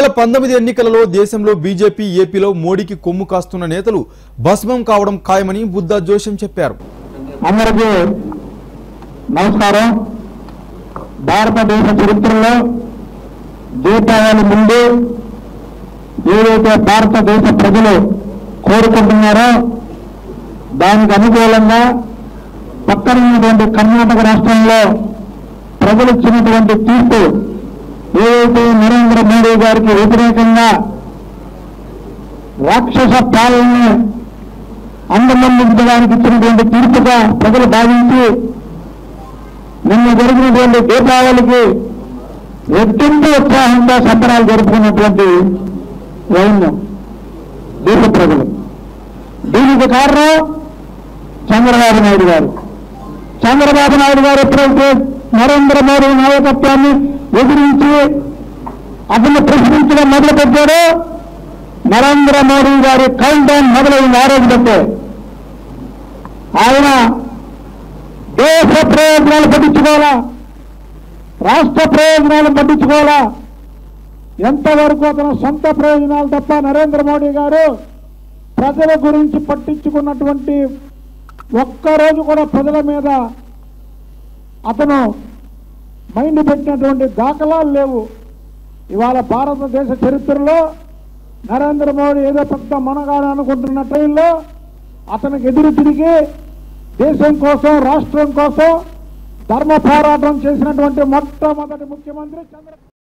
పంతొమ్మిది ఎన్నికలలో దేశంలో బీజేపీ ఏపీలో మోడీకి కొమ్ము కాస్తున్న నేతలు భస్మం కావడం ఖాయమని బుద్ధా జోషం చెప్పారు అందరికీ నమస్కారం భారతదేశ చరిత్రలో దీపావళి ముందు ఏదైతే భారతదేశ ప్రజలు కోరుకుంటున్నారో దానికి అనుకూలంగా పక్కన ఉన్నటువంటి కర్ణాటక రాష్ట్రంలో ప్రజలు ఇచ్చినటువంటి తీర్పు ఏదైతే నరేంద్ర మోడీ గారికి వ్యతిరేకంగా రాక్షస పాలనని అంతమందించడానికి ఇచ్చినటువంటి తీర్పుగా ప్రజలు భావించి నిన్న జరిగినటువంటి దీపావళికి రెట్టింపు ఉత్సాహంగా సంబరాలు జరుపుకున్నటువంటి వైన్యం దేశ ప్రజలు దీనికి కారణం చంద్రబాబు నాయుడు గారు చంద్రబాబు నాయుడు గారు ఎప్పుడైతే నరేంద్ర మోడీ నాయకత్వాన్ని ఎదిరించి అతన్ని ప్రశ్నించడం మొదలుపెట్టాడో నరేంద్ర మోడీ గారి కౌంట్ డౌన్ మొదలైంది ఆ రోజు పెట్టే ఆయన దేశ ప్రయోజనాలు పట్టించుకోవాలా రాష్ట్ర ప్రయోజనాలు పట్టించుకోవాలా ఎంతవరకు అతను సొంత ప్రయోజనాలు తప్ప నరేంద్ర మోడీ గారు ప్రజల గురించి పట్టించుకున్నటువంటి ఒక్కరోజు కూడా ప్రజల మీద అతను మైండ్ పెట్టినటువంటి దాఖలాలు లేవు ఇవాళ భారతదేశ చరిత్రలో నరేంద్ర మోడీ ఏదో పెద్ద మనగాడు అనుకుంటున్న టైంలో అతనికి ఎదురు తిరిగి దేశం కోసం రాష్ట్రం కోసం ధర్మ పోరాటం చేసినటువంటి మొట్టమొదటి ముఖ్యమంత్రి చంద్ర